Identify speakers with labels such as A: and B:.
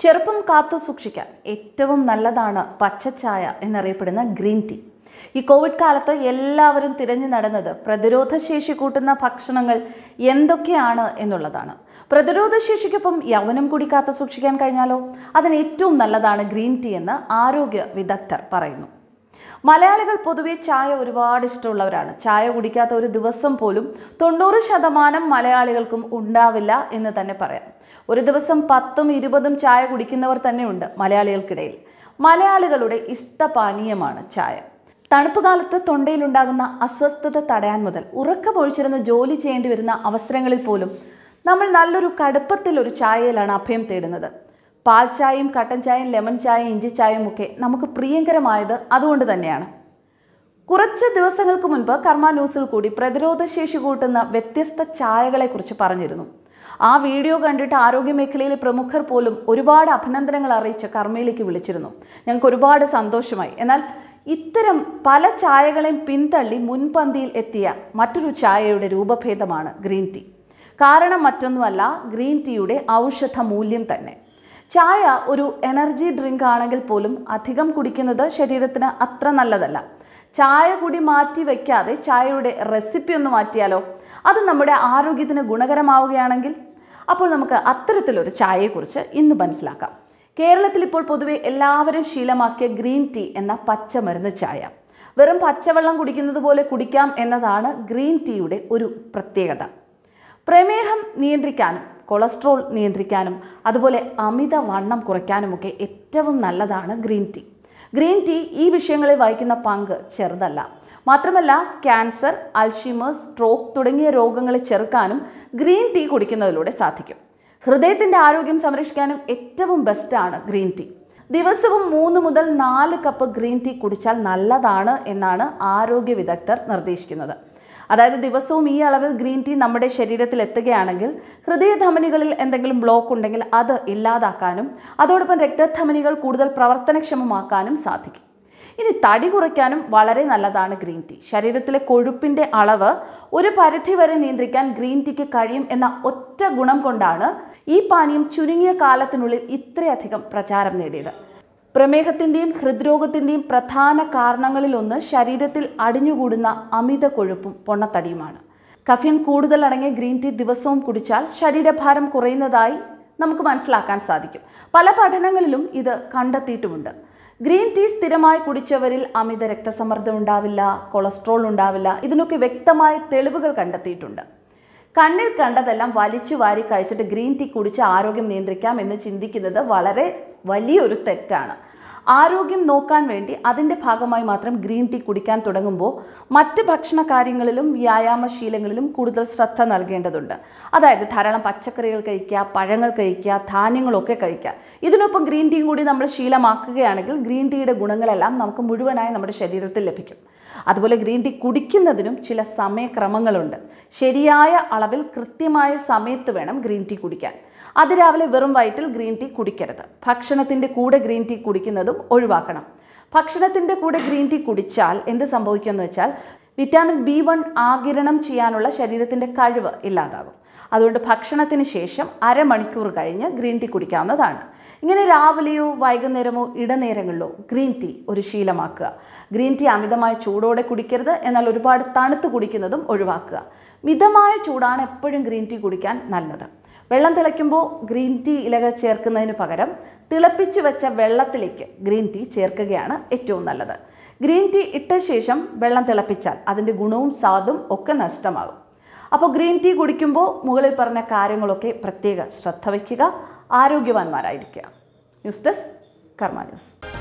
A: ചെറുപ്പം കാത്തു സൂക്ഷിക്കാൻ ഏറ്റവും നല്ലതാണ് പച്ചച്ചായ എന്നറിയപ്പെടുന്ന ഗ്രീൻ ടീ ഈ കോവിഡ് കാലത്ത് എല്ലാവരും തിരഞ്ഞു നടന്നത് പ്രതിരോധശേഷി കൂട്ടുന്ന ഭക്ഷണങ്ങൾ എന്തൊക്കെയാണ് എന്നുള്ളതാണ് പ്രതിരോധശേഷിക്കൊപ്പം യൗവനം കൂടി കാത്തു സൂക്ഷിക്കാൻ കഴിഞ്ഞാലോ അതിന് ഏറ്റവും നല്ലതാണ് ഗ്രീൻ ടീ എന്ന് ആരോഗ്യ വിദഗ്ധർ പറയുന്നു മലയാളികൾ പൊതുവെ ചായ ഒരുപാട് ഇഷ്ടമുള്ളവരാണ് ചായ കുടിക്കാത്ത ഒരു ദിവസം പോലും തൊണ്ണൂറ് ശതമാനം മലയാളികൾക്കും ഉണ്ടാവില്ല എന്ന് തന്നെ പറയാം ഒരു ദിവസം പത്തും ഇരുപതും ചായ കുടിക്കുന്നവർ തന്നെയുണ്ട് മലയാളികൾക്കിടയിൽ മലയാളികളുടെ ഇഷ്ടപാനീയമാണ് ചായ തണുപ്പ് കാലത്ത് തൊണ്ടയിലുണ്ടാകുന്ന അസ്വസ്ഥത തടയാൻ മുതൽ ഉറക്കമൊഴിച്ചിരുന്ന് ജോലി ചെയ്യേണ്ടി വരുന്ന അവസരങ്ങളിൽ പോലും നമ്മൾ നല്ലൊരു കടുപ്പത്തിൽ ഒരു ചായയിലാണ് അഭയം തേടുന്നത് പാൽ ചായയും കട്ടൻ ചായയും ലെമൺ ചായയും ഇഞ്ചി ചായയും ഒക്കെ നമുക്ക് പ്രിയങ്കരമായത് അതുകൊണ്ട് തന്നെയാണ് കുറച്ച് ദിവസങ്ങൾക്ക് മുൻപ് കർമ്മ ന്യൂസിൽ കൂടി പ്രതിരോധശേഷി കൂട്ടുന്ന വ്യത്യസ്ത ചായകളെക്കുറിച്ച് പറഞ്ഞിരുന്നു ആ വീഡിയോ കണ്ടിട്ട് ആരോഗ്യ മേഖലയിലെ പ്രമുഖർ പോലും ഒരുപാട് അഭിനന്ദനങ്ങൾ അറിയിച്ച് കർമ്മയിലേക്ക് വിളിച്ചിരുന്നു ഞങ്ങൾക്ക് ഒരുപാട് സന്തോഷമായി എന്നാൽ ഇത്തരം പല ചായകളെയും പിന്തള്ളി മുൻപന്തിയിൽ എത്തിയ മറ്റൊരു ചായയുടെ രൂപഭേദമാണ് ഗ്രീൻ ടീ കാരണം മറ്റൊന്നുമല്ല ഗ്രീൻ ടീയുടെ ഔഷധ മൂല്യം തന്നെ ചായ ഒരു എനർജി ഡ്രിങ്ക് ആണെങ്കിൽ പോലും അധികം കുടിക്കുന്നത് ശരീരത്തിന് അത്ര നല്ലതല്ല ചായ കൂടി മാറ്റി വയ്ക്കാതെ ചായയുടെ റെസിപ്പി ഒന്ന് മാറ്റിയാലോ അത് നമ്മുടെ ആരോഗ്യത്തിന് ഗുണകരമാവുകയാണെങ്കിൽ അപ്പോൾ നമുക്ക് അത്തരത്തിലൊരു ചായയെക്കുറിച്ച് ഇന്ന് മനസ്സിലാക്കാം കേരളത്തിൽ ഇപ്പോൾ പൊതുവെ എല്ലാവരും ശീലമാക്കിയ ഗ്രീൻ ടീ എന്ന പച്ചമരുന്ന് ചായ വെറും പച്ചവെള്ളം കുടിക്കുന്നത് പോലെ കുടിക്കാം എന്നതാണ് ഗ്രീൻ ടീയുടെ ഒരു പ്രത്യേകത പ്രമേഹം നിയന്ത്രിക്കാനും കൊളസ്ട്രോൾ നിയന്ത്രിക്കാനും അതുപോലെ അമിത വണ്ണം കുറയ്ക്കാനുമൊക്കെ ഏറ്റവും നല്ലതാണ് ഗ്രീൻ ടീ ഗ്രീൻ ടീ ഈ വിഷയങ്ങളിൽ വഹിക്കുന്ന പങ്ക് ചെറുതല്ല മാത്രമല്ല ക്യാൻസർ അൽഷിമേഴ്സ് സ്ട്രോക്ക് തുടങ്ങിയ രോഗങ്ങളെ ചെറുക്കാനും ഗ്രീൻ ടീ കുടിക്കുന്നതിലൂടെ സാധിക്കും ഹൃദയത്തിൻ്റെ ആരോഗ്യം സംരക്ഷിക്കാനും ഏറ്റവും ബെസ്റ്റാണ് ഗ്രീൻ ടീ ദിവസവും മൂന്ന് മുതൽ നാല് കപ്പ് ഗ്രീൻ ടീ കുടിച്ചാൽ നല്ലതാണ് എന്നാണ് ആരോഗ്യ വിദഗ്ധർ നിർദ്ദേശിക്കുന്നത് അതായത് ദിവസവും ഈ അളവിൽ ഗ്രീൻ ടീ നമ്മുടെ ശരീരത്തിൽ എത്തുകയാണെങ്കിൽ ഹൃദയധമനികളിൽ എന്തെങ്കിലും ബ്ലോക്ക് ഉണ്ടെങ്കിൽ അത് ഇല്ലാതാക്കാനും അതോടൊപ്പം രക്തധമനികൾ കൂടുതൽ പ്രവർത്തനക്ഷമമാക്കാനും സാധിക്കും ഇനി തടി കുറയ്ക്കാനും വളരെ നല്ലതാണ് ഗ്രീൻ ടീ ശരീരത്തിലെ കൊഴുപ്പിൻ്റെ അളവ് ഒരു പരിധി വരെ നിയന്ത്രിക്കാൻ ഗ്രീൻ ടീക്ക് കഴിയും എന്ന ഒറ്റ ഗുണം കൊണ്ടാണ് ഈ പാനീയം ചുരുങ്ങിയ കാലത്തിനുള്ളിൽ ഇത്രയധികം പ്രചാരം നേടിയത് പ്രമേഹത്തിൻ്റെയും ഹൃദ്രോഗത്തിൻ്റെയും പ്രധാന കാരണങ്ങളിലൊന്ന് ശരീരത്തിൽ അടിഞ്ഞുകൂടുന്ന അമിത കൊഴുപ്പും പൊണ്ണത്തടിയുമാണ് കഫീൻ കൂടുതൽ അടങ്ങിയ ഗ്രീൻ ടീ ദിവസവും കുടിച്ചാൽ ശരീരഭാരം കുറയുന്നതായി നമുക്ക് മനസ്സിലാക്കാൻ സാധിക്കും പല പഠനങ്ങളിലും ഇത് കണ്ടെത്തിയിട്ടുമുണ്ട് ഗ്രീൻ ടീ സ്ഥിരമായി കുടിച്ചവരിൽ അമിത രക്തസമ്മർദ്ദം ഉണ്ടാവില്ല കൊളസ്ട്രോൾ ഉണ്ടാവില്ല ഇതിനൊക്കെ വ്യക്തമായ തെളിവുകൾ കണ്ടെത്തിയിട്ടുണ്ട് കണ്ണിൽ കണ്ടതെല്ലാം വലിച്ചു വാരി കഴിച്ചിട്ട് ഗ്രീൻ ടീ കുടിച്ച് ആരോഗ്യം നിയന്ത്രിക്കാം എന്ന് ചിന്തിക്കുന്നത് വളരെ വലിയൊരു തെറ്റാണ് ആരോഗ്യം നോക്കാൻ വേണ്ടി അതിൻ്റെ ഭാഗമായി മാത്രം ഗ്രീൻ ടീ കുടിക്കാൻ തുടങ്ങുമ്പോൾ മറ്റ് ഭക്ഷണ കാര്യങ്ങളിലും വ്യായാമശീലങ്ങളിലും കൂടുതൽ ശ്രദ്ധ നൽകേണ്ടതുണ്ട് അതായത് ധാരാളം പച്ചക്കറികൾ കഴിക്കുക പഴങ്ങൾ കഴിക്കുക ധാന്യങ്ങളൊക്കെ കഴിക്കുക ഇതിനൊപ്പം ഗ്രീൻ ടീയും കൂടി നമ്മൾ ശീലമാക്കുകയാണെങ്കിൽ ഗ്രീൻ ടീയുടെ ഗുണങ്ങളെല്ലാം നമുക്ക് മുഴുവനായി നമ്മുടെ ശരീരത്തിൽ ലഭിക്കും അതുപോലെ ഗ്രീൻ ടീ കുടിക്കുന്നതിനും ചില സമയക്രമങ്ങളുണ്ട് ശരിയായ അളവിൽ കൃത്യമായ സമയത്ത് വേണം ഗ്രീൻ ടീ കുടിക്കാൻ അതിരാവിലെ വെറും വയറ്റിൽ ഗ്രീൻ ടീ കുടിക്കരുത് ഭക്ഷണത്തിൻ്റെ കൂടെ ഗ്രീൻ ടീ കുടിക്കുന്നതും ഒഴിവാക്കണം ഭക്ഷണത്തിൻ്റെ കൂടെ ഗ്രീൻ ടീ കുടിച്ചാൽ എന്ത് സംഭവിക്കുമെന്ന് വെച്ചാൽ വിറ്റാമിൻ ബി വൺ ആകിരണം ചെയ്യാനുള്ള ശരീരത്തിൻ്റെ കഴിവ് ഇല്ലാതാകും അതുകൊണ്ട് ഭക്ഷണത്തിന് ശേഷം അരമണിക്കൂർ കഴിഞ്ഞ് ഗ്രീൻ ടീ കുടിക്കാവുന്നതാണ് ഇങ്ങനെ രാവിലെയോ വൈകുന്നേരമോ ഇടനേരങ്ങളിലോ ഗ്രീൻ ടീ ഒരു ശീലമാക്കുക ഗ്രീൻ ടീ അമിതമായ ചൂടോടെ കുടിക്കരുത് എന്നാൽ ഒരുപാട് തണുത്ത് കുടിക്കുന്നതും ഒഴിവാക്കുക മിതമായ ചൂടാണ് എപ്പോഴും ഗ്രീൻ ടീ കുടിക്കാൻ നല്ലത് വെള്ളം തിളയ്ക്കുമ്പോൾ ഗ്രീൻ ടീ ഇലകൾ ചേർക്കുന്നതിന് പകരം തിളപ്പിച്ച് വെച്ച വെള്ളത്തിലേക്ക് ഗ്രീൻ ടീ ചേർക്കുകയാണ് ഏറ്റവും നല്ലത് ഗ്രീൻ ടീ ഇട്ട ശേഷം വെള്ളം തിളപ്പിച്ചാൽ അതിൻ്റെ ഗുണവും സ്വാദും ഒക്കെ നഷ്ടമാകും അപ്പോൾ ഗ്രീൻ ടീ കുടിക്കുമ്പോൾ മുകളിൽ പറഞ്ഞ കാര്യങ്ങളൊക്കെ പ്രത്യേക ശ്രദ്ധ വയ്ക്കുക ആരോഗ്യവാന്മാരായിരിക്കുക ന്യൂസ് ഡെസ്ക് കർമ്മ ന്യൂസ്